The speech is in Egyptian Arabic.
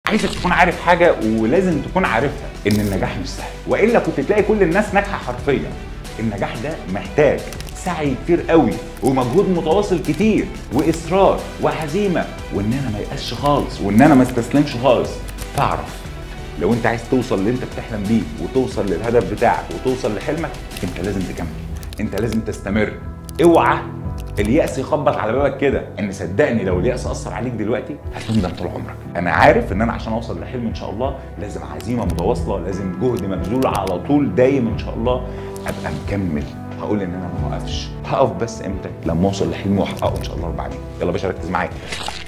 عايزك تكون عارف حاجه ولازم تكون عارفها ان النجاح مش سهل والا كنت تلاقي كل الناس ناجحه حرفيا النجاح ده محتاج سعي كتير قوي ومجهود متواصل كتير واصرار وعزيمه وان انا ما يأسش خالص وان انا ما استسلمش خالص فاعرف لو انت عايز توصل اللي انت بتحلم بيه وتوصل للهدف بتاعك وتوصل لحلمك انت لازم تكمل انت لازم تستمر اوعى اليأس يخبط على بابك كده ان صدقني لو اليأس اثر عليك دلوقتي هتندم طول عمرك انا عارف ان انا عشان اوصل لحلمي ان شاء الله لازم عزيمه متواصله لازم جهد مبذول على طول دايم ان شاء الله ابقى مكمل هقول ان انا ما اوقفش هقف بس امتى لما اوصل لحلمي واحققه ان شاء الله رب العالمين يلا يا باشا ركز معايا